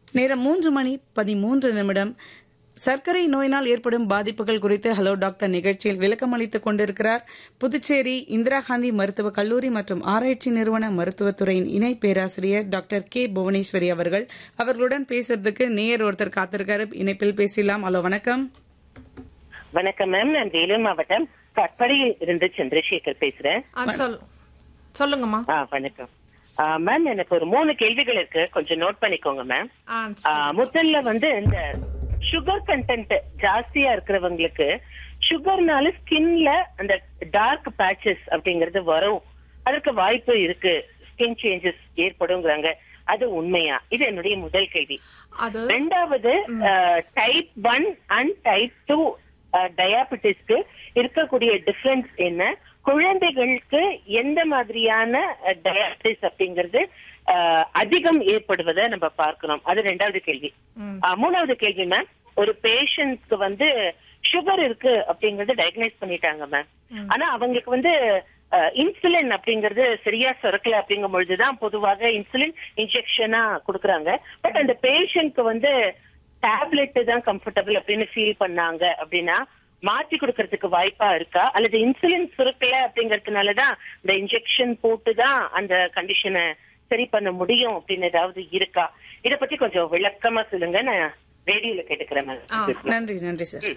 நேரம் மூன்று மணி பதிமூன்று நிமிடம் சர்க்கரை நோயினால் ஏற்படும் பாதிப்புகள் குறித்து ஹலோ டாக்டர் நிகழ்ச்சியில் விளக்கம் அளித்துக் கொண்டிருக்கிறார் புதுச்சேரி இந்திரா காந்தி மருத்துவக் கல்லூரி மற்றும் ஆராய்ச்சி நிறுவன மருத்துவத்துறையின் இணை பேராசிரியர் டாக்டர் கே புவனேஸ்வரி அவர்கள் அவர்களுடன் பேசுறதுக்கு நேயர் ஒருத்தர் காத்திருக்காரு இணைப்பில் பேசலாம் ஹலோ வணக்கம் வணக்கம் மேம் நான் வேலூர் மாவட்டம் கட்படியில் இருந்து சந்திரசேகர் பேசுறேன் ஆ, சொல் சொல்லுங்கம்மா ஆ வணக்கம் ஆ, மேம் எனக்கு ஒரு மூணு கேள்விகள் இருக்கு கொஞ்சம் நோட் பண்ணிக்கோங்க மேம் ஆ, ஆ, முதல்ல வந்து இந்த சுகர் கண்டென்ட் ஜாஸ்தியா இருக்கிறவங்களுக்கு சுகர்னால ஸ்கின்ல அந்த டார்க் பேச்சஸ் அப்படிங்கறது வரும் அதற்கு வாய்ப்பு இருக்கு ஸ்கின் சேஞ்சஸ் ஏற்படுங்கிறாங்க அது உண்மையா இது என்னுடைய முதல் கேள்வி அது ரெண்டாவது type one and type two டயாபெட்டிஸ்க்கு இருக்கக்கூடிய டிஃபரன்ஸ் என்ன குழந்தைகளுக்கு எந்த மாதிரியான டயாபெட்டிஸ் அப்படிங்கிறது அஹ், அதிகம் ஏற்படுவதை நம்ம பார்க்கிறோம் அது ரெண்டாவது கேள்வி அஹ், மூணாவது கேள்வி மேம் ஒரு பேஷண்ட்க்கு வந்து சுகர் இருக்கு அப்படிங்கறது டயக்னைஸ் பண்ணிட்டாங்க மேம் ஆனா அவங்களுக்கு வந்து இன்சுலின் அப்படிங்கறது சரியா சுரக்கல அப்படிங்கும் பொழுதுதான் பொதுவாக இன்சுலின் இன்ஜெக்ஷனா கொடுக்கறாங்க பட் அந்த பேஷண்ட்க்கு வந்து டேப்லெட் தான் கம்ஃபர்டபுள் அப்படின்னு ஃபீல் பண்ணாங்க அப்படின்னா மாத்தி கொடுக்கறதுக்கு வாய்ப்பா இருக்கா அல்லது இன்சுலின் சுரக்கல அப்படிங்கறதுனாலதான் இந்த இன்ஜெக்ஷன் போட்டு தான் அந்த கண்டிஷனை சரி பண்ண முடியும் அப்படின்னு ஏதாவது இருக்கா இத பத்தி கொஞ்சம் விளக்கமா சொல்லுங்க நான் ரேடியோல கேட்டுக்கிறேன் ஆ. மேம் நன்றி நன்றி சார்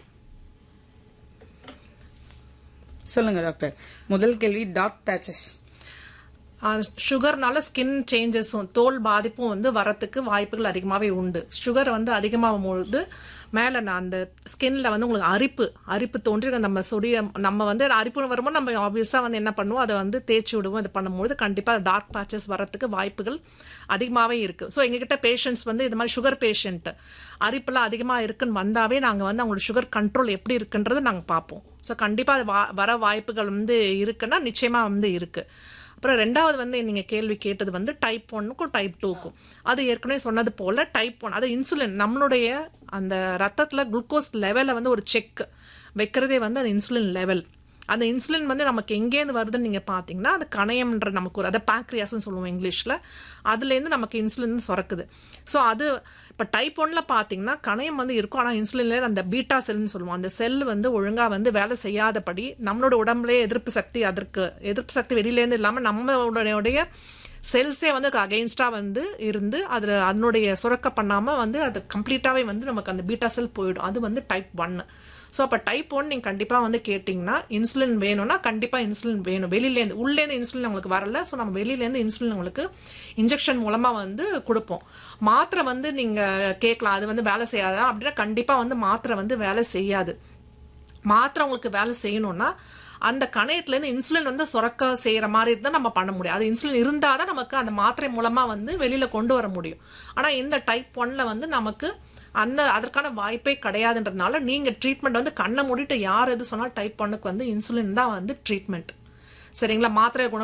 சொல்லுங்க டாக்டர் முதல் கேள்வி டார்க் பேச்சஸ் சுகர்னால ஸ்கின் சேஞ்சஸும் தோல் பாதிப்பும் வந்து வரத்துக்கு வாய்ப்புகள் அதிகமாகவே உண்டு சுகர் வந்து அதிகமாகும் பொழுது மேலே நான் அந்த ஸ்கின்ல வந்து உங்களுக்கு அரிப்பு அரிப்பு தோன்றி நம்ம சொடியம் நம்ம வந்து அரிப்பு வரும்போது நம்ம ஆப்வியஸாக வந்து என்ன பண்ணுவோம் அதை வந்து தேய்ச்சி விடுவோம் இது பண்ணும்போது கண்டிப்பாக டார்க் பேச்சஸ் வரத்துக்கு வாய்ப்புகள் அதிகமாகவே இருக்கு ஸோ எங்ககிட்ட பேஷண்ட்ஸ் வந்து இது மாதிரி சுகர் பேஷண்ட் அரிப்பெல்லாம் அதிகமாக இருக்குன்னு வந்தாவே நாங்கள் வந்து அவங்களோட சுகர் கண்ட்ரோல் எப்படி இருக்குன்றது நாங்கள் பார்ப்போம் ஸோ கண்டிப்பாக வா வர வாய்ப்புகள் வந்து இருக்குன்னா நிச்சயமாக வந்து இருக்கு அப்புறம் ரெண்டாவது வந்து நீங்க கேள்வி கேட்டது வந்து டைப் ஒன்னுக்கும் டைப் டூக்கும் அது ஏற்கனவே சொன்னது போல டைப் ஒன் அது இன்சுலின் நம்மளுடைய அந்த ரத்தத்துல குளுக்கோஸ் லெவலை வந்து ஒரு செக் வைக்கிறதே வந்து அந்த இன்சுலின் லெவல் அந்த இன்சுலின் வந்து நமக்கு எங்கேருந்து வருதுன்னு நீங்கள் பார்த்தீங்கன்னா அது கணையம்ன்ற நமக்கு ஒரு அதை பேக்ரியாஸ்னு சொல்லுவோம் இங்கிலீஷில் அதுலேருந்து நமக்கு இன்சுலின் சுரக்குது ஸோ அது இப்போ டைப் ஒன்ல பார்த்தீங்கன்னா கணையம் வந்து இருக்கும் ஆனால் இன்சுலின்ல அந்த பீட்டா செல்னு சொல்லுவோம் அந்த செல் வந்து ஒழுங்காக வந்து வேலை செய்யாதபடி நம்மளோட உடம்புலேயே எதிர்ப்பு சக்தி அதற்கு எதிர்ப்பு சக்தி வெளியிலேருந்து இல்லாமல் நம்மளுடைய செல்ஸே வந்து அகெயின்ஸ்டாக வந்து இருந்து அதில் அதனுடைய சுரக்க பண்ணாமல் வந்து அது கம்ப்ளீட்டாகவே வந்து நமக்கு அந்த பீட்டா செல் போயிடும் அது வந்து டைப் ஒன்னு ஸோ அப்போ டைப் ஒன் நீங்கள் கண்டிப்பாக வந்து கேட்டிங்கன்னா இன்சுலின் வேணும்னா கண்டிப்பாக இன்சுலின் வேணும் வெளியிலேருந்து உள்ளேருந்து இன்சுலின் உங்களுக்கு வரல ஸோ நம்ம வெளியிலேருந்து இன்சுலின் உங்களுக்கு இன்ஜெக்ஷன் மூலமாக வந்து கொடுப்போம் மாத்திரை வந்து நீங்கள் கேட்கலாம் அது வந்து வேலை செய்யாதா அப்படின்னா கண்டிப்பாக வந்து மாத்திரை வந்து வேலை செய்யாது மாத்திரை உங்களுக்கு வேலை செய்யணும்னா அந்த கணையத்துலேருந்து இன்சுலின் வந்து சுரக்க செய்கிற மாதிரி இருந்தால் நம்ம பண்ண முடியும் அது இன்சுலின் இருந்தால் தான் நமக்கு அந்த மாத்திரை மூலமாக வந்து வெளியில் கொண்டு வர முடியும் ஆனால் இந்த டைப் ஒன்ல வந்து நமக்கு அந்த அதற்கான வாய்ப்பே கிடையாதுன்றதுனால நீங்கள் ட்ரீட்மெண்ட் வந்து கண்ணை மூடிட்டு யார் எது சொன்னால் டைப் ஒன்னுக்கு வந்து இன்சுலின் தான் வந்து ட்ரீட்மெண்ட் சரிங்களா மாத்திரை குண